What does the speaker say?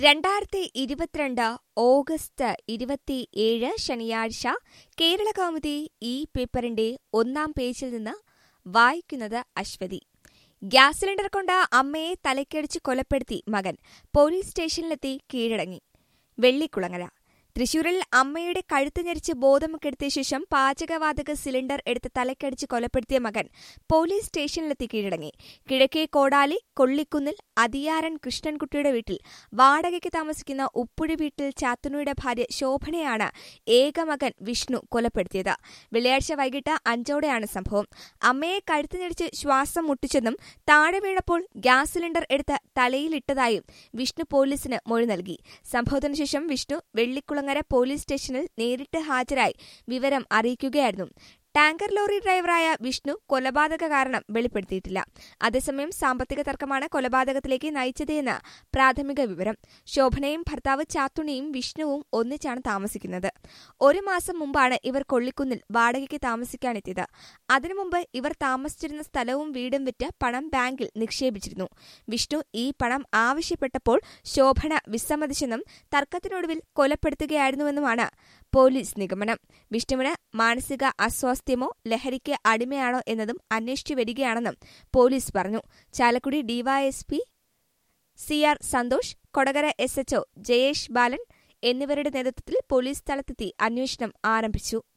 രണ്ടായിരത്തി ഇരുപത്തിരണ്ട് ഓഗസ്റ്റ് ഇരുപത്തിയേഴ് ശനിയാഴ്ച കേരള കൗമുദി ഈ പേപ്പറിന്റെ ഒന്നാം പേജിൽ നിന്ന് വായിക്കുന്നത് അശ്വതി ഗ്യാസ് സിലിണ്ടർ കൊണ്ട് അമ്മയെ തലക്കടിച്ച് കൊലപ്പെടുത്തി മകൻ പോലീസ് സ്റ്റേഷനിലെത്തി കീഴടങ്ങി വെള്ളിക്കുളങ്ങര തൃശൂരിൽ അമ്മയുടെ കഴുത്ത് ഞെരിച്ച് ബോധം കെടുത്തിയ ശേഷം പാചകവാതക സിലിണ്ടർ എടുത്ത് തലക്കടിച്ച് കൊലപ്പെടുത്തിയ മകൻ പോലീസ് സ്റ്റേഷനിലെത്തി കീഴടങ്ങി കിഴക്കേ കോടാലി കൊള്ളിക്കുന്നിൽ അതിയാരൻ കൃഷ്ണൻകുട്ടിയുടെ വീട്ടിൽ വാടകയ്ക്ക് താമസിക്കുന്ന ഉപ്പുഴി വീട്ടിൽ ചാത്തുനുയുടെ ഭാര്യ ശോഭനയാണ് ഏകമകൻ വിഷ്ണു കൊലപ്പെടുത്തിയത് വെള്ളിയാഴ്ച വൈകിട്ട് അഞ്ചോടെയാണ് സംഭവം അമ്മയെ കഴുത്ത് ഞെരിച്ച് ശ്വാസം മുട്ടിച്ചെന്നും താഴെ വീണപ്പോൾ ഗ്യാസ് സിലിണ്ടർ എടുത്ത് തലയിലിട്ടതായും വിഷ്ണു പോലീസിന് മൊഴി നൽകി സംഭവത്തിനു ശേഷം വിഷ്ണു വെള്ളിക്കുളങ്ങര പോലീസ് സ്റ്റേഷനിൽ നേരിട്ട് ഹാജരായി വിവരം അറിയിക്കുകയായിരുന്നു ടാങ്കർ ലോറി ഡ്രൈവറായ വിഷ്ണു കൊലപാതക കാരണം വെളിപ്പെടുത്തിയിട്ടില്ല അതേസമയം സാമ്പത്തിക തർക്കമാണ് കൊലപാതകത്തിലേക്ക് നയിച്ചതെന്ന് പ്രാഥമിക വിവരം ശോഭനയും ഭർത്താവ് ചാത്തുണിയും വിഷ്ണുവും ഒന്നിച്ചാണ് താമസിക്കുന്നത് ഒരു മാസം മുമ്പാണ് ഇവർ കൊള്ളിക്കുന്നിൽ വാടകയ്ക്ക് താമസിക്കാനെത്തിയത് അതിനു മുമ്പ് ഇവർ താമസിച്ചിരുന്ന സ്ഥലവും വീടും വിറ്റ് പണം ബാങ്കിൽ നിക്ഷേപിച്ചിരുന്നു വിഷ്ണു ഈ പണം ആവശ്യപ്പെട്ടപ്പോൾ ശോഭന വിസമ്മതിച്ചെന്നും തർക്കത്തിനൊടുവിൽ കൊലപ്പെടുത്തുകയായിരുന്നുവെന്നുമാണ് പോലീസ് നിഗമനം വിഷ്ണുവിന് മാനസിക അസ്വാസ്ഥ്യമോ ലഹരിക്ക് അടിമയാണോ എന്നതും അന്വേഷിച്ചു വരികയാണെന്നും പോലീസ് പറഞ്ഞു Chalakudy DYSP C R Santhosh Kodakara S H O Jayesh Balan എന്നിവരുടെ നേതൃത്വത്തിൽ പോലീസ് സ്ഥലത്തെത്തി അന്വേഷണം ആരംഭിച്ചു